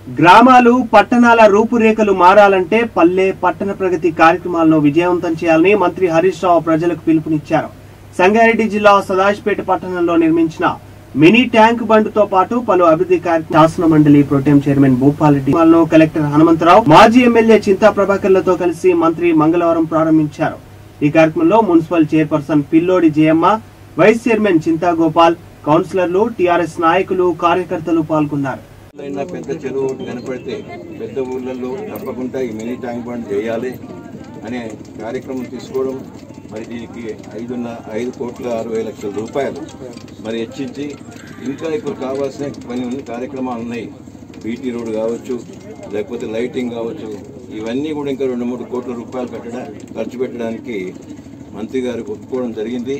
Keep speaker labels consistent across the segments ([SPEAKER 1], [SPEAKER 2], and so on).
[SPEAKER 1] గ్రామాలు పట్టణాల రూపురేఖలు మారాలంటే పల్లె పట్టణ ప్రగతి కార్యక్రమాలను విజయవంతం చేయాలని మంత్రి హరీష్ రావు ప్రజలకు పిలుపునిచ్చారు సంగారెడ్డి జిల్లా సదాశిపేట పట్టణంలో నిర్మించిన మినీ ట్యాంక్ బండ్తో పాటు పలు అభివృద్ధి కార్యక్రమ శాసన మండలి ప్రోటెం చైర్మన్ భూపాలరెడ్డి ను కలెక్టర్ హనుమంతరావు మాజీ ఎమ్మెల్యే చింతా ప్రభాకర్లతో కలిసి మంత్రి మంగళవారం ప్రారంభించారు ఈ కార్యక్రమంలో municipal chairperson Pillodi Jayamma vice chairman Chinta Gopal కౌన్సిలర్లు టీఆర్ఎస్ నాయకులు కార్యకర్తలు పాల్గొన్నారు
[SPEAKER 2] అయినా పెద్ద చెరువు ఒకటి కనపడితే పెద్ద ఊళ్ళల్లో తప్పకుండా ఈ మినీ ట్యాంక్ బండ్ చేయాలి అనే కార్యక్రమం తీసుకోవడం మరి దీనికి ఐదున్న ఐదు కోట్ల అరవై లక్షల రూపాయలు మరి హెచ్చించి ఇంకా ఇప్పుడు కావాల్సిన కొన్ని ఉన్న కార్యక్రమాలు ఉన్నాయి బీటీ రోడ్ కావచ్చు లేకపోతే లైటింగ్ కావచ్చు ఇవన్నీ కూడా ఇంకా రెండు మూడు కోట్ల రూపాయలు పెట్టడం ఖర్చు పెట్టడానికి మంత్రి గారు ఒప్పుకోవడం జరిగింది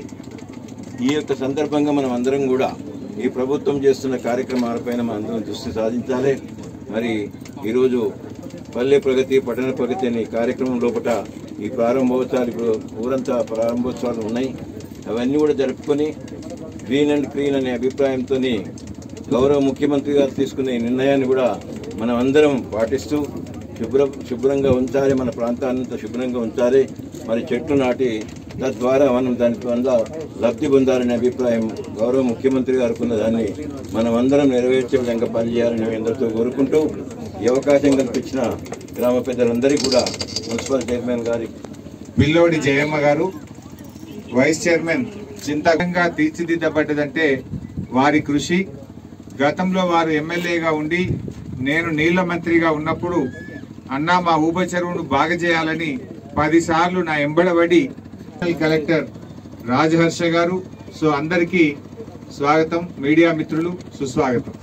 [SPEAKER 2] ఈ యొక్క సందర్భంగా మనం అందరం కూడా ఈ ప్రభుత్వం చేస్తున్న కార్యక్రమాలపైన మనం అందరం దృష్టి సాధించాలి మరి ఈరోజు పల్లె ప్రగతి పట్టణ ప్రగతి అనే కార్యక్రమం లోపల ఈ ప్రారంభోత్సవాలు ఇప్పుడు ఊరంతా ప్రారంభోత్సవాలు ఉన్నాయి అవన్నీ కూడా జరుపుకొని గ్రీన్ అండ్ క్లీన్ అనే అభిప్రాయంతో గౌరవ ముఖ్యమంత్రి గారు తీసుకున్న ఈ నిర్ణయాన్ని కూడా మనం అందరం పాటిస్తూ శుభ్ర శుభ్రంగా ఉంచాలి మన ప్రాంతాన్నంతా శుభ్రంగా ఉంచాలి మరి చెట్లు నాటి తద్వారా మనం దాని వల్ల లబ్ధి పొందాలనే అభిప్రాయం గౌరవ ముఖ్యమంత్రి గారికి ఉన్న దాన్ని మనం అందరం నెరవేర్చే విధంగా పనిచేయాలని మేము అందరితో కోరుకుంటూ ఈ అవకాశం కల్పించిన గ్రామ పెద్దలందరికీ కూడా మున్సిపల్ చైర్మన్ గారి
[SPEAKER 3] పిల్లోడి జయమ్మ గారు వైస్ చైర్మన్ చింతకంగా తీర్చిదిద్దబడ్డదంటే వారి కృషి గతంలో వారు ఎమ్మెల్యేగా ఉండి నేను నీళ్ల మంత్రిగా ఉన్నప్పుడు అన్నా మా ఊబ చెరువును బాగా చేయాలని పదిసార్లు నా ఎంబడబడి కలెక్టర్ రాజహర్ష గారు సో అందరికీ స్వాగతం మీడియా మిత్రులు సుస్వాగతం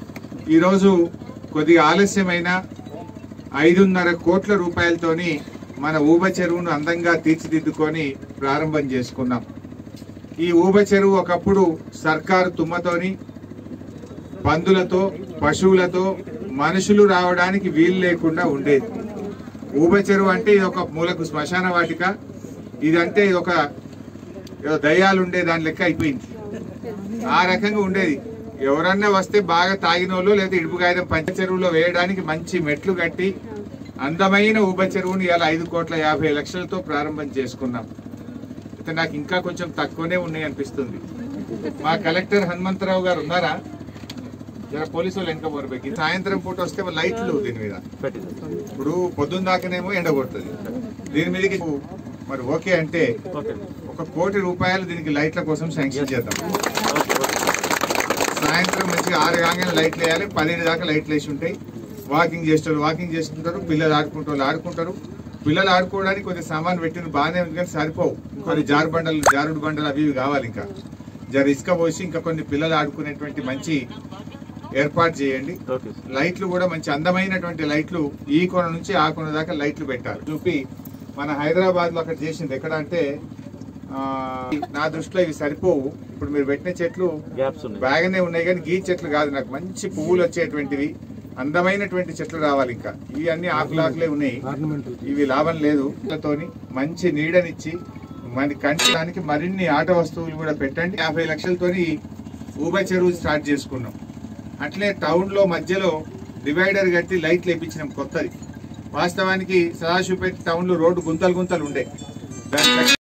[SPEAKER 3] ఈరోజు కొద్దిగా ఆలస్యమైన ఐదున్నర కోట్ల రూపాయలతోని మన ఊబ చెరువును అందంగా తీర్చిదిద్దుకొని ప్రారంభం చేసుకున్నాం ఈ ఊబ చెరువు ఒకప్పుడు సర్కారు తుమ్మతోని పందులతో పశువులతో మనుషులు రావడానికి వీలు లేకుండా ఉండేది ఊబ చెరువు అంటే ఇది ఒక మూలకు శ్మశాన వాటిక ఇదంటే ఇది ఒక ఏదో దయ్యాలు ఉండే దాని లెక్క అయిపోయింది ఆ రకంగా ఉండేది ఎవరన్నా వస్తే బాగా తాగిన వాళ్ళు లేదా ఇడుపు కాగితం పంచ చెరువులో వేయడానికి మంచి మెట్లు కట్టి అందమైన ఊబ చెరువుని ఇలా ఐదు కోట్ల యాభై లక్షలతో ప్రారంభం చేసుకున్నాం అయితే నాకు ఇంకా కొంచెం తక్కువనే ఉన్నాయి అనిపిస్తుంది మా కలెక్టర్ హనుమంతరావు గారు ఉన్నారా జర పోలీసు వాళ్ళు వెనక పోరబెక్కి సాయంత్రం పూట వస్తే లైట్లు దీని మీద ఇప్పుడు పొద్దున్న దాకానేమో ఎండ కొడుతుంది దీని మీదకి మరి ఓకే అంటే ఒక కోటి రూపాయలు దీనికి లైట్ల కోసం శాంక్షన్ చేద్దాం సాయంత్రం మంచిగా ఆరు కాగానే లైట్లు వేయాలి పన్నెండు దాకా లైట్లు వేసి ఉంటాయి వాకింగ్ చేసేవాళ్ళు వాకింగ్ చేస్తుంటారు పిల్లలు ఆడుకుంటే వాళ్ళు ఆడుకుంటారు పిల్లలు ఆడుకోవడానికి కొద్ది సామాన్ పెట్టిన బాగానే ఉంది కానీ సరిపోవు కొన్ని జారు బండలు జారుడు బండలు అవి ఇవి కావాలి ఇంకా జర ఇసుక పోసి ఇంకా కొన్ని పిల్లలు ఆడుకునేటువంటి మంచి ఏర్పాటు చేయండి లైట్లు కూడా మంచి అందమైనటువంటి లైట్లు ఈ కొన నుంచి ఆ కొన దాకా లైట్లు పెట్టాలి చూపి మన హైదరాబాద్ లో అక్కడ చేసింది ఎక్కడ అంటే ఆ, నా దృష్టిలో ఇవి సరిపోవు ఇప్పుడు మీరు పెట్టిన చెట్లు బాగానే ఉన్నాయి కానీ గీ చెట్లు కాదు నాకు మంచి పువ్వులు వచ్చేటువంటివి అందమైనటువంటి చెట్లు రావాలి ఇంకా ఇవి అన్ని ఆకులు ఆకులే ఉన్నాయి ఇవి లాభం లేదు తోని మంచి నీడనిచ్చి మన కంటి మరిన్ని ఆట వస్తువులు కూడా పెట్టండి యాభై లక్షలతోని ఊబై చెరువు స్టార్ట్ చేసుకున్నాం అట్లే టౌన్ లో మధ్యలో డివైడర్ కట్టి లైట్లు వేయించినాం కొత్తది వాస్తవానికి సదాశివపేట టౌన్ లో రోడ్డు గుంతలు గుంతలు ఉండే దాని